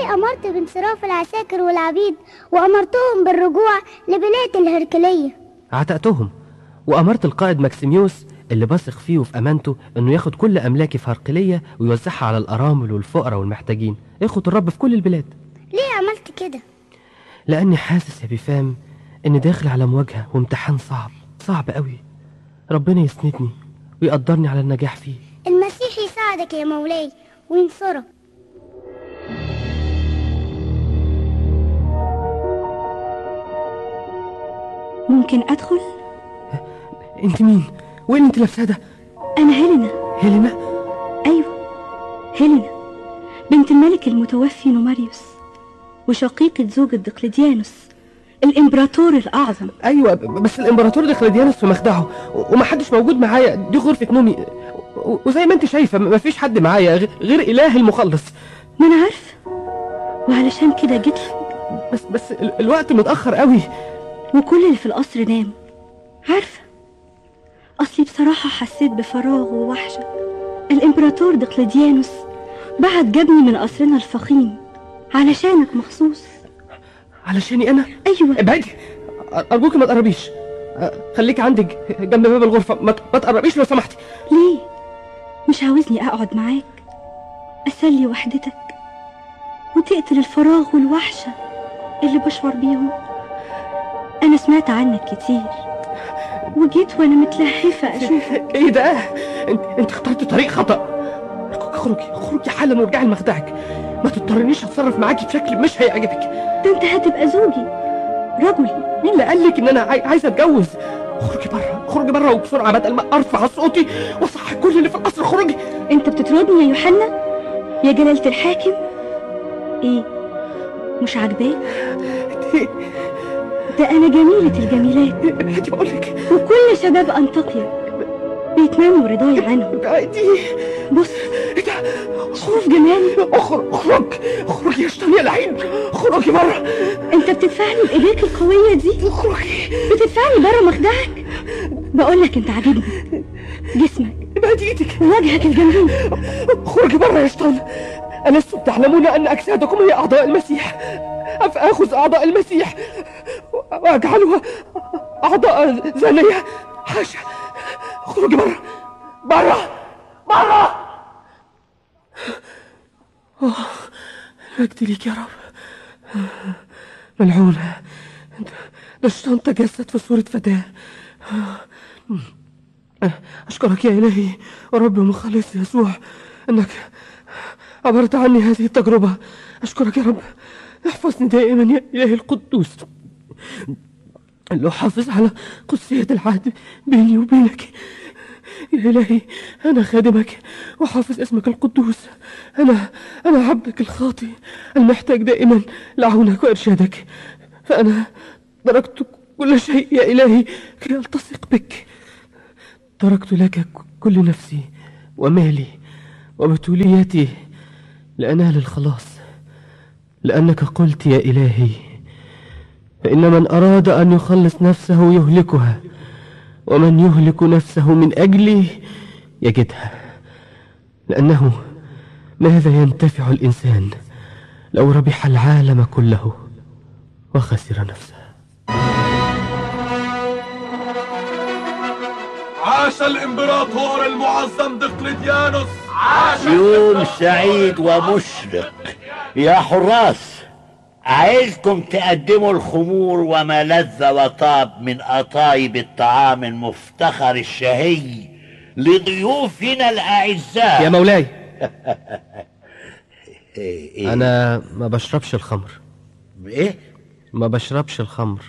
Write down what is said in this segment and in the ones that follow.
أمرت بانصراف العساكر والعبيد وأمرتهم بالرجوع لبلاد الهركلية عتقتهم وأمرت القائد ماكسيميوس اللي بثق فيه وفي أمانته إنه ياخد كل أملاكي في هرقلية ويوزعها على الأرامل والفقراء والمحتاجين إخوة الرب في كل البلاد ليه عملت كده؟ لأني حاسس يا بيفام إني داخل على مواجهة وامتحان صعب صعب قوي ربنا يسندني ويقدرني على النجاح فيه المسيح يساعدك يا مولاي وينصرك ممكن أدخل؟ انت مين؟ وين انت لابسه ده؟ أنا هيلينا هيلينا؟ أيوة هيلينا بنت الملك المتوفي نوماريوس وشقيقة زوجة دقلديانوس الإمبراطور الأعظم ايوه ب- بس الامبراطور دقلديانوس في مخدعه و- ومحدش موجود معايا دي غرفة نومي و- وزي ما انت شايفة م- مفيش حد معايا غ- غير إله المخلص ما أنا عارفة وعلشان كده جيت لك. بس بس ال- الوقت متأخر قوي وكل اللي في القصر نام عارفة أصلي بصراحة حسيت بفراغ ووحشة الإمبراطور دقلديانوس بعت جابني من قصرنا الفخيم علشانك مخصوص علشاني أنا أيوة ابعدي أ- أرجوكي ما تقربيش أ- خليكي عندك جنب باب الغرفة ما ت- ما تقربيش لو سمحتي ليه مش عاوزني أقعد معاك أسلي وحدتك وتقتل الفراغ والوحشة اللي بشعر بيهم أنا سمعت عنك كتير وجيت وأنا متلهفة أشوفك ايه ده انت انت اخترت طريق خطأ أرجوك اخرجي اخرجي حالا وارجعي لمخدعك ما تضطرنيش اتصرف معاكي بشكل مش هيعجبك ده أنت هتبقى زوجي رجلي مين اللي قال لك ان انا عاي... عايز اتجوز اخرجي بره اخرجي بره وبسرعه بدل ما ارفع صوتي واصحي كل اللي في القصر اخرجي أنت بتطردني يا يوحنا يا جلالة الحاكم إيه مش عاجباك ده أنا جميلة الجميلات ابعدي بقول لك وكل شباب أنطاكيا بيتمنوا رضاي عنهم ابعدي بص ايه ده شوف جمالي اخرج اخرج اخرجي يا شيطان يا لعين اخرجي بره انت بتدفعني بايديك القوية دي اخرجي بتدفعني بره مخدعك بقول لك انت عاجبني جسمك ابعدي ايدك وجهك الجميل اخرجي بره يا شيطان ألستم تعلمون أن أجسادكم هي أعضاء المسيح أفآخذ أعضاء المسيح وأجعلها أعضاء زانية حاشا اخرجي بره بره بره أوه، المجد ليك يا رب ملعونة ده الشيطان تجسد في صورة فتاة أشكرك يا إلهي ورب ومخلص يسوع أنك عبرت عني هذه التجربة أشكرك يا رب احفظني دائما يا إلهي القدوس اللي حافظ على قدسية العهد بيني وبينك يا إلهي أنا خادمك وحافظ اسمك القدوس أنا أنا عبدك الخاطي المحتاج دائما لعونك وإرشادك فأنا تركت كل شيء يا إلهي كي ألتصق بك تركت لك كل نفسي ومالي وبتوليتي لأنال الخلاص لأنك قلت يا إلهي فإن من أراد أن يخلص نفسه يهلكها ومن يهلك نفسه من أجلي يجدها لأنه ماذا ينتفع الإنسان لو ربح العالم كله وخسر نفسه عاش الامبراطور المعظم دقلديانوس عاش يوم سعيد ومشرق يا حراس عايزكم تقدموا الخمور وما لذ وطاب من أطايب الطعام المفتخر الشهي لضيوفنا الأعزاء يا مولاي إيه إيه أنا ما بشربش الخمر إيه؟ ما بشربش الخمر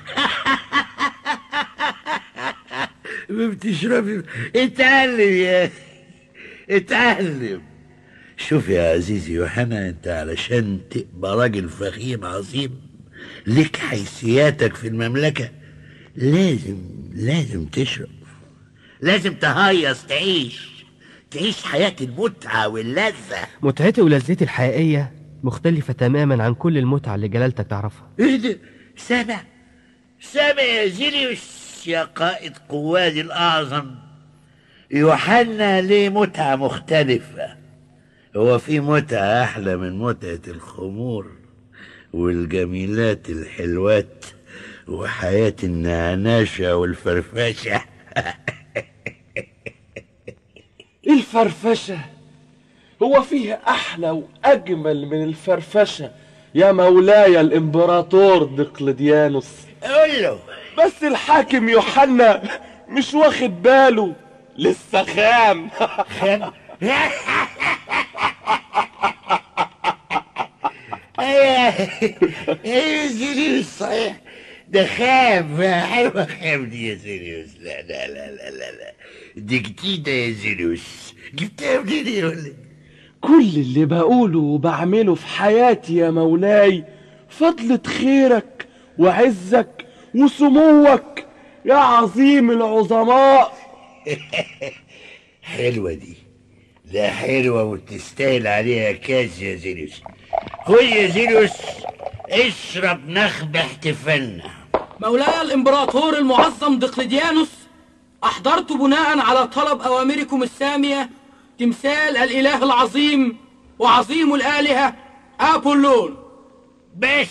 ما بتشربي اتعلم يا أخي. اتعلم شوف يا عزيزي يوحنا انت علشان تبقى راجل فخيم عظيم لك حيثياتك في المملكة لازم لازم تشرب لازم تهيص تعيش تعيش حياة المتعة واللذة متعتي ولذتي الحقيقية مختلفة تماما عن كل المتعة اللي جلالتك تعرفها ايه ده سامع سامع يا زيليوس يا قائد قواد الأعظم يوحنا ليه متعة مختلفة هو في متعة أحلى من متعة الخمور والجميلات الحلوات وحياة النعناشة والفرفشة الفرفشة هو فيه أحلى وأجمل من الفرفشة يا مولاي الإمبراطور دقلديانوس قول له بس الحاكم يوحنا مش واخد باله لسه خام خم ايه سيريوس صحيح ده خام حلوة خام دي يا سيريوس لا لا لا لا لا لا دي جديدة يا سيريوس جبتها منين يا ولد كل اللي بقوله وبعمله في حياتي يا مولاي فضلة خيرك وعزك وسموك يا عظيم العظماء حلوة دي لا حلوة وتستاهل عليها كاس يا زيريوس خد يا زيريوس اشرب نخب احتفالنا مولاي الإمبراطور المعظم دقلديانوس أحضرت بناء على طلب أوامركم السامية تمثال الإله العظيم وعظيم الآلهة أبولون بس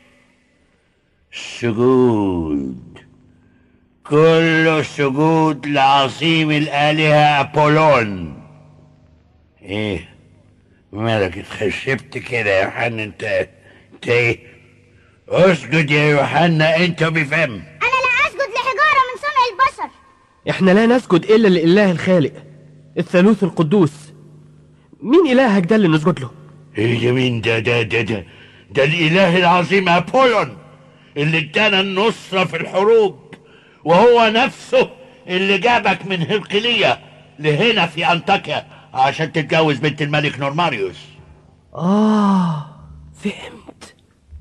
سجود كل سجود لعظيم الآلهة أبولون ايه مالك اتخشبت كده يا يوحنا انت انت ايه اسجد يا يوحنا انت بفم أنا لا أسجد لحجارة من صنع البشر إحنا لا نسجد إلا لله الخالق الثالوث القدوس مين إلهك ده اللي نسجد له؟ ايه ده مين ده ده ده ده ده الاله العظيم ابولون اللي ادانا النصرة في الحروب وهو نفسه اللي جابك من هرقلية لهنا في انطاكيا عشان تتجوز بنت الملك نورماريوس آه فهمت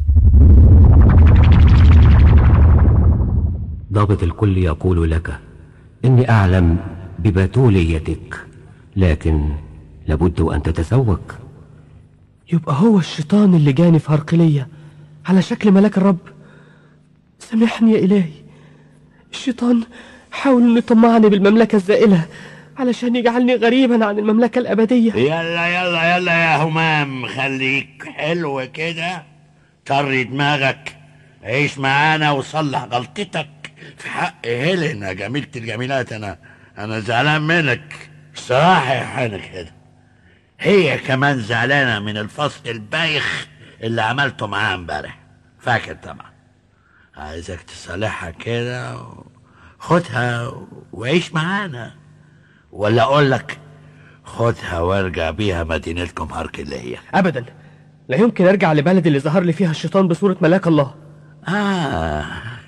ضابط الكل يقول لك إني أعلم ببتوليتك لكن لابد أن تتسوق يبقى هو الشيطان اللي جاني في هرقلية على شكل ملاك الرب سامحني يا إلهي الشيطان حاول انه يطمعني بالمملكة الزائلة علشان يجعلني غريبا عن المملكة الأبدية يلا يلا يلا يا همام خليك حلو كده طري دماغك عيش معانا وصلح غلطتك في حق هيلين جميلة الجميلات انا انا زعلان منك بصراحة يا حانا كده هي كمان زعلانة من الفصل البايخ اللي عملته معاها امبارح فاكر طبعا عايزك تصالحها كده و- خدها وعيش معانا ولا اقول لك خدها وارجع بيها مدينتكم هركلية أبدا لا يمكن أرجع لبلد اللي ظهر لي فيها الشيطان بصورة ملاك الله آه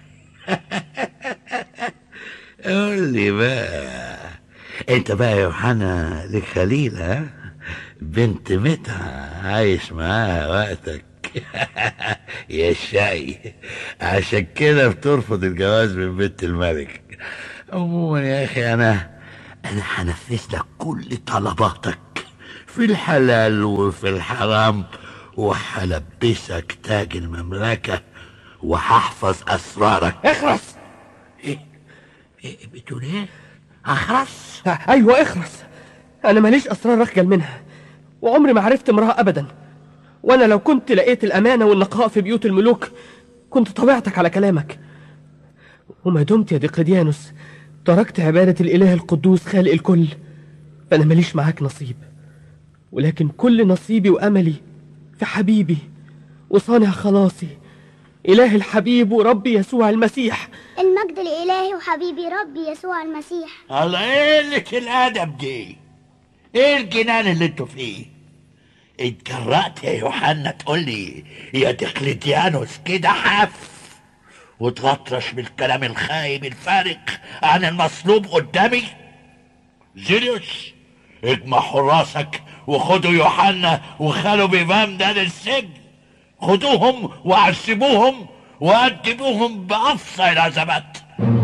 قول لي بقى انت بقى يا يوحنا لك خليل ها بنت متعة عايش معاها وقتك يا شقي عشان كده بترفض الجواز من بنت الملك عموما يا اخي انا انا هنفذ لك كل طلباتك في الحلال وفي الحرام وهلبسك تاج المملكة وهحفظ أسرارك اخرس إيه بتقول إيه؟ أخرس؟ أيوة اخرس أنا ماليش أسرار أخجل منها وعمري ما عرفت امرأة أبدا وأنا لو كنت لقيت الأمانة والنقاء في بيوت الملوك كنت طبعتك على كلامك وما دمت يا ديقلديانوس تركت عبادة الإله القدوس خالق الكل فأنا ماليش معاك نصيب ولكن كل نصيبي وأملي في حبيبي وصانع خلاصي إله الحبيب وربي يسوع المسيح المجد لإلهي وحبيبي ربي يسوع المسيح الله إيه قلة الأدب دي؟ إيه الجنان اللي أنتوا فيه؟ اتجرأت يا يوحنا تقول لي يا دقلديانوس كده حف وتغطرش بالكلام الخايب الفارغ عن المصلوب قدامي زيريوس اجمع حراسك وخدوا يوحنا وخلوا بيفام ده للسجن خدوهم وعذبوهم وأدبوهم بأفصى العذابات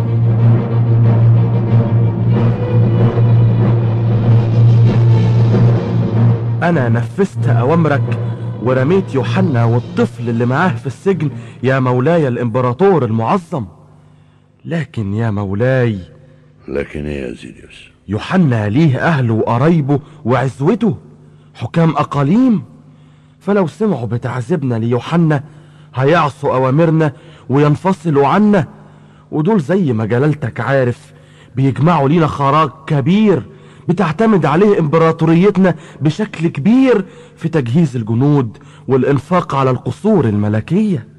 أنا نفذت أوامرك ورميت يوحنا والطفل اللي معاه في السجن يا مولاي الإمبراطور المعظم لكن يا مولاي لكن ايه يا زيريوس يوحنا ليه أهله وقرايبه وعزوته حكام أقاليم فلو سمعوا بتعذيبنا ليوحنا هيعصوا أوامرنا وينفصلوا عنا ودول زي ما جلالتك عارف بيجمعوا لينا خراج كبير بتعتمد عليه امبراطوريتنا بشكل كبير في تجهيز الجنود والانفاق على القصور الملكية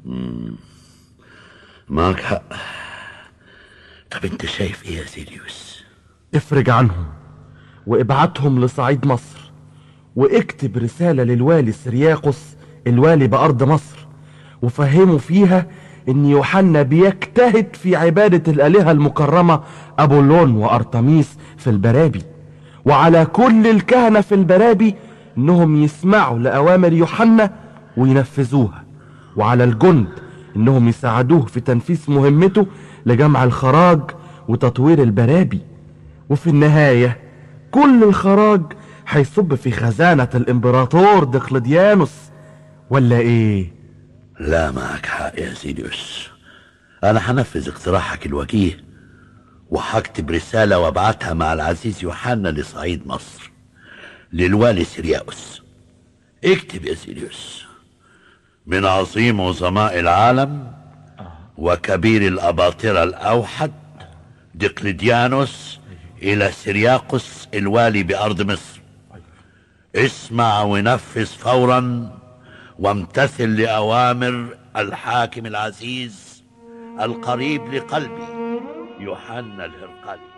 معك حق طب انت شايف ايه يا سيريوس افرج عنهم وابعتهم لصعيد مصر واكتب رسالة للوالي سرياقس الوالي بأرض مصر وفهموا فيها ان يوحنا بيجتهد في عبادة الآلهة المكرمة أبولون وأرتميس في البرابي وعلى كل الكهنة في البرابي انهم يسمعوا لأوامر يوحنا وينفذوها وعلى الجند انهم يساعدوه في تنفيذ مهمته لجمع الخراج وتطوير البرابي وفي النهاية كل الخراج هيصب في خزانة الامبراطور دقلديانوس ولا ايه لا معك حق يا سيريوس انا هنفذ اقتراحك الوجيه وهكتب رسالة وابعتها مع العزيز يوحنا لصعيد مصر للوالي سيرياوس اكتب يا سيريوس من عظيم عظماء العالم وكبير الأباطرة الأوحد دقلديانوس إلى سيرياقس الوالي بأرض مصر اسمع ونفذ فورا وامتثل لأوامر الحاكم العزيز القريب لقلبي يوحنا الهرقلي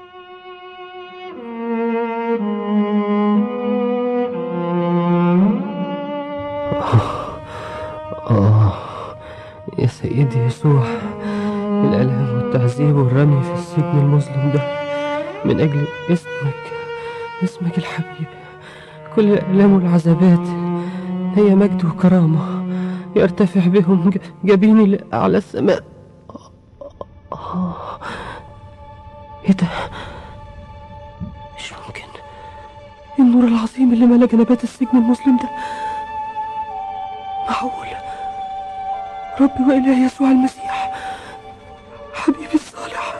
آه يا سيدي يسوع الآلام والتعذيب والرمي في السجن المظلم ده من أجل اسمك اسمك الحبيب كل الآلام والعذابات هي مجد وكرامة يرتفع بهم ج- جبيني لأعلى السماء آه. إيه ده؟ مش ممكن النور العظيم اللي ملا جنبات السجن المظلم ده معقول ربي وإله يسوع المسيح حبيبي الصالح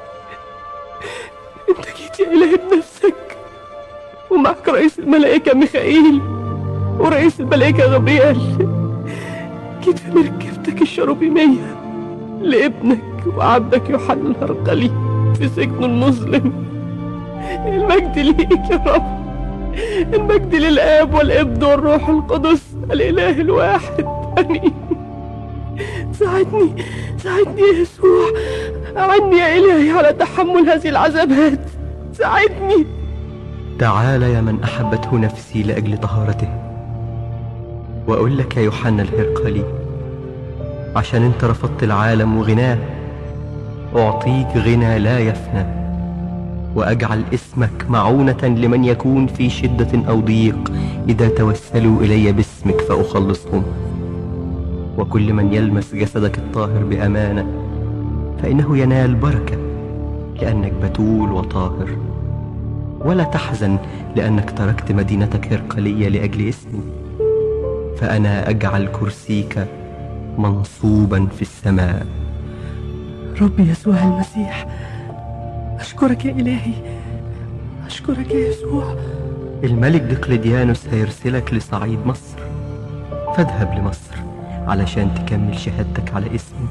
انت جيت يا إله بنفسك ومعك رئيس الملائكة ميخائيل ورئيس الملائكة غبريال جيت في مركبتك الشروبيمية لابنك وعبدك يوحنا الهرقلي في سجنه المظلم المجد ليك يا رب المجد للآب والابن والروح القدس الإله الواحد آمين ساعدني ساعدني يا يسوع أعني يا إلهي على تحمل هذه العذابات ساعدني تعال يا من أحبته نفسي لأجل طهارته وأقول لك يا يوحنا الهرقلي عشان انت رفضت العالم وغناه أعطيك غنى لا يفنى وأجعل اسمك معونة لمن يكون في شدة أو ضيق إذا توسلوا إلي باسمك فأخلصهم وكل من يلمس جسدك الطاهر بأمانة فإنه ينال بركة لأنك بتول وطاهر ولا تحزن لأنك تركت مدينتك هرقلية لأجل اسمي فأنا أجعل كرسيك منصوبا في السماء ربي يسوع المسيح أشكرك يا إلهي أشكرك يا يسوع الملك دقلديانوس هيرسلك لصعيد مصر فاذهب لمصر علشان تكمل شهادتك على اسمي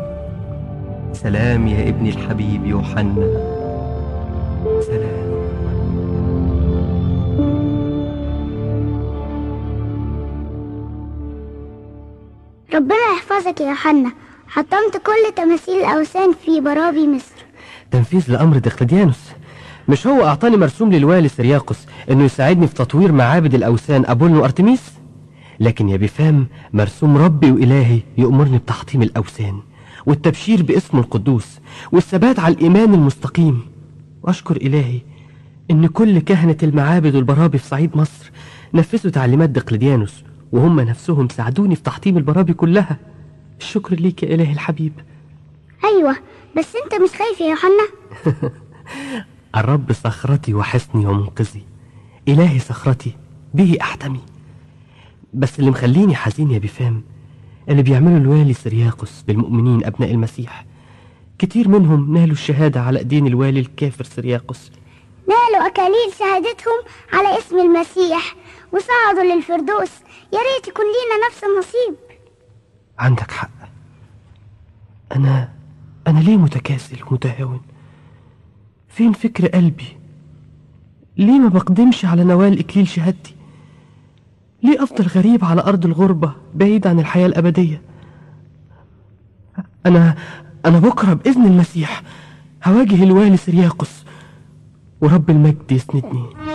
سلام يا ابني الحبيب يوحنا سلام ربنا يحفظك يا يوحنا حطمت كل تماثيل الأوثان في برابي مصر تنفيذ لأمر دقلديانوس مش هو أعطاني مرسوم للوالي سرياقس إنه يساعدني في تطوير معابد الأوثان أبولون وأرتميس لكن يا بفهم مرسوم ربي وإلهي يأمرني بتحطيم الأوثان والتبشير باسمه القدوس والثبات على الإيمان المستقيم وأشكر إلهي إن كل كهنة المعابد والبرابي في صعيد مصر نفذوا تعليمات دقلديانوس وهم نفسهم ساعدوني في تحطيم البرابي كلها الشكر ليك يا إلهي الحبيب أيوة بس أنت مش خايف يا يوحنا الرب صخرتي وحصني ومنقذي إلهي صخرتي به أحتمي بس اللي مخليني حزين يا بفام اللي بيعمله الوالي سرياقس بالمؤمنين أبناء المسيح كتير منهم نالوا الشهادة على أيدين الوالي الكافر سرياقس نالوا أكاليل شهادتهم على اسم المسيح وصعدوا للفردوس يا ريت يكون لينا نفس النصيب عندك حق أنا أنا ليه متكاسل ومتهاون فين فكر قلبي ليه ما بقدمش على نوال إكليل شهادتي ليه أفضل غريب على أرض الغربة بعيد عن الحياة الأبدية أنا أنا بكرة بإذن المسيح هواجه الوالي سرياقس ورب المجد يسندني